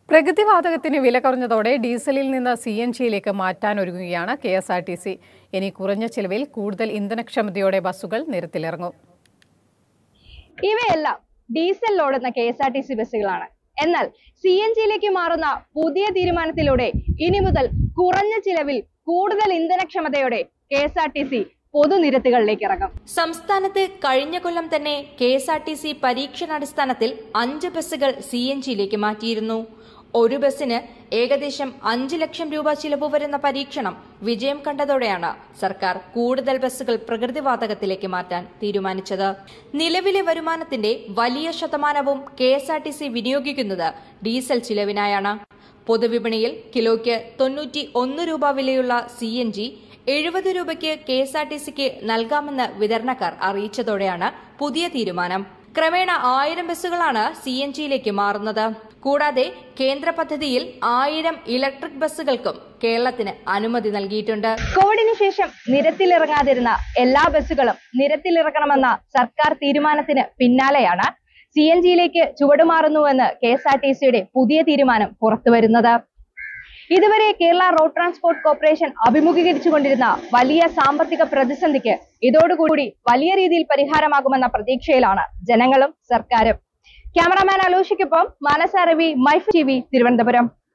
പ്രകൃതിവാതകത്തിന് വില കുറഞ്ഞതോടെ ഡീസലിൽ നിന്ന് സി എൻ ജിയിലേക്ക് മാറ്റാനൊരുങ്ങുകയാണ് K S R T C ഇനി കുറഞ്ഞ ചിലവിൽ കൂടുതൽ ഇന്ധനക്ഷമതയോടെ ബസ്സുകൾ നിരത്തിലിറങ്ങും ഇവയെല്ലാം ഡീസൽ ഓടുന്ന K S R T C ബസ്സുകളാണ് എന്നാൽ സി എൻ ജിയിലേക്ക് മാറുന്ന പുതിയ തീരുമാനത്തിലൂടെ ഇനി മുതൽ കുറഞ്ഞ ചിലവിൽ കൂടുതൽ ഇന്ധനക്ഷമതയോടെ K S R T C പൊതുനിരത്തുകളിലേക്ക് ഇറങ്ങും സംസ്ഥാനത്ത് കഴിഞ്ഞ കൊല്ലം തന്നെ K S R T C പരീക്ഷണാടിസ്ഥാനത്തിൽ അഞ്ച് ബസ്സുകൾ സി എൻ ജിയിലേക്ക് മാറ്റിയിരുന്നു ഒരു ബസ്സിന് ഏകദേശം അഞ്ച് ലക്ഷം രൂപ ചിലവ് വരുന്ന പരീക്ഷണം വിജയം കണ്ടതോടെയാണ് സർക്കാർ കൂടുതൽ ബസ്സുകൾ പ്രകൃതിവാതകത്തിലേക്ക് മാറ്റാൻ തീരുമാനിച്ചത് നിലവിലെ വരുമാനത്തിന്റെ വലിയ ശതമാനവും K S R T C വിനിയോഗിക്കുന്നത് ഡീസൽ ചിലവിനായാണ് പൊതുവിപണിയിൽ കിലോയ്ക്ക് തൊണ്ണൂറ്റി ഒന്ന് രൂപ വിലയുള്ള സി എൻ ജി എഴുപത് രൂപയ്ക്ക് കെ എസ് ആർ ടി സിക്ക് നൽകാമെന്ന് വിതരണക്കാർ അറിയിച്ചതോടെയാണ് പുതിയ തീരുമാനം ക്രമേണ ആയിരം ബസ്സുകളാണ് സി എൻ ജിയിലേക്ക് മാറുന്നത് കൂടാതെ കേന്ദ്ര പദ്ധതിയിൽ ആയിരം ഇലക്ട്രിക് ബസ്സുകൾക്കും കേരളത്തിന് അനുമതി നൽകിയിട്ടുണ്ട് കോവിഡിന് ശേഷം നിരത്തിലിറങ്ങാതിരുന്ന എല്ലാ ബസ്സുകളും നിരത്തിലിറക്കണമെന്ന സർക്കാർ തീരുമാനത്തിന് പിന്നാലെയാണ് സി എൻ ജിയിലേക്ക് ചുവടുമാറുന്നുവെന്ന് കെ എസ് ആർ ടി സിയുടെ പുതിയ തീരുമാനം പുറത്തുവരുന്നത് ഇതുവരെ കേരള റോഡ് ട്രാൻസ്പോർട്ട് കോർപ്പറേഷൻ അഭിമുഖീകരിച്ചുകൊണ്ടിരുന്ന വലിയ സാമ്പത്തിക പ്രതിസന്ധിക്ക് ഇതോടുകൂടി വലിയ രീതിയിൽ പരിഹാരമാകുമെന്ന പ്രതീക്ഷയിലാണ് ജനങ്ങളും സർക്കാരും ക്യാമറാമാൻ അലോഷിക്കൊപ്പം മാനസ രവി മൈഫ് ടി വി തിരുവനന്തപുരം